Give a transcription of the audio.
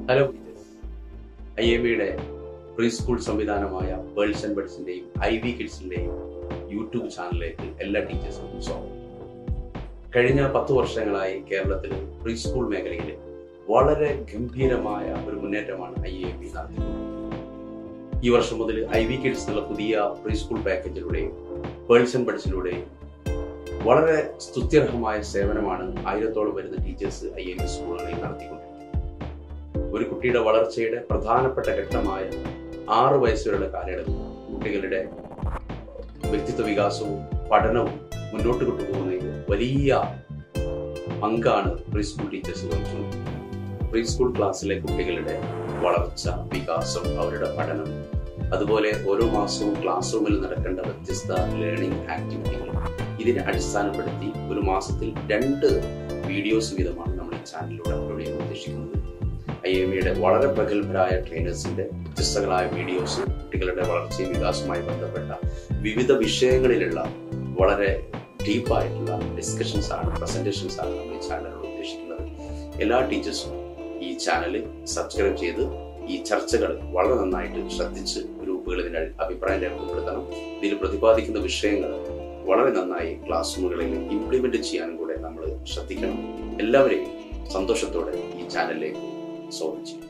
hello teachers I A ബിയുടെ preschool സംവിധാനമായ pearls and ബഡ്സിന്റെയും ഐ വി കിഡ്സിന്റെയും യൂട്യൂബ് ചാനലിലേക്ക് എല്ലാ ടീച്ചേഴ്സിനും സ്വാഗതം കഴിഞ്ഞ പത്ത് വർഷങ്ങളായി കേരളത്തിൽ പ്രീ സ്കൂൾ മേഖലയിൽ വളരെ ഗംഭീരമായ ഒരു മുന്നേറ്റമാണ് ഐ എ ബി നടത്തിക്കൊണ്ടിരിക്കുന്നത് ഈ വർഷം മുതൽ ഐ വി കിഡ്സ് എന്നുള്ള പുതിയ പ്രീ സ്കൂൾ പാക്കേജിലൂടെയും പേൾസ് ആൻഡ് ബഡ്സിലൂടെയും വളരെ സ്തുത്യർഹമായ സേവനമാണ് ആയിരത്തോളം വരുന്ന ടീച്ചേഴ്സ് ഐ എം എസ് സ്കൂളുകളിൽ നടത്തിക്കൊണ്ടിരിക്കുന്നത് ഒരു കുട്ടിയുടെ വളർച്ചയുടെ പ്രധാനപ്പെട്ട ഘട്ടമായ ആറ് വയസ്സുവരെയുള്ള കാലയളവിൽ കുട്ടികളുടെ വ്യക്തിത്വ വികാസവും പഠനവും മുന്നോട്ട് കൊണ്ടുപോകുന്നതിൽ വലിയ പങ്കാണ് പ്രീ സ്കൂൾ ടീച്ചേഴ്സ് വഹിച്ചുകൊണ്ടിരിക്കുന്നത് പ്രീ സ്കൂൾ ക്ലാസ്സിലെ കുട്ടികളുടെ വളർച്ച വികാസം അവരുടെ പഠനം അതുപോലെ ഓരോ മാസവും ക്ലാസ് റൂമിൽ നടക്കേണ്ട വ്യത്യസ്ത ലേണിംഗ് ആക്ടിവിറ്റികൾ ഇതിനെ അടിസ്ഥാനപ്പെടുത്തി ഒരു മാസത്തിൽ രണ്ട് വീഡിയോസ് വീതമാണ് നമ്മൾ ഈ ചാനലിലൂടെ അപ്ലോഡ് ചെയ്യാൻ ഉദ്ദേശിക്കുന്നത് ഐ എം ഇയുടെ വളരെ പ്രഗത്ഭരായ ട്രെയിനേഴ്സിന്റെ വ്യത്യസ്തങ്ങളായ വീഡിയോസ് കുട്ടികളുടെ വളർച്ചയും വികാസവുമായി ബന്ധപ്പെട്ട വിവിധ വിഷയങ്ങളിലുള്ള വളരെ ഡീപ്പായിട്ടുള്ള ഡിസ്കഷൻസ് ആണ് പ്രസന്റേഷൻസ് ആണ് നമ്മൾ ഈ ചാനലിലൂടെ ഉദ്ദേശിക്കുന്നത് എല്ലാ ടീച്ചേഴ്സും ഈ ചാനൽ സബ്സ്ക്രൈബ് ചെയ്ത് ഈ ചർച്ചകൾ വളരെ നന്നായിട്ട് ശ്രദ്ധിച്ച് ഗ്രൂപ്പുകൾ ഇതിന്റെ അഭിപ്രായം രേഖപ്പെടുത്തണം ഇതിൽ പ്രതിപാദിക്കുന്ന വിഷയങ്ങൾ വളരെ നന്നായി ക്ലാസ് റൂമുകളിൽ ഇംപ്ലിമെന്റ് ചെയ്യാനും കൂടെ നമ്മൾ ശ്രദ്ധിക്കണം എല്ലാവരെയും സന്തോഷത്തോടെ ഈ ചാനലിലേക്ക് സ്വാഗതം ചെയ്യും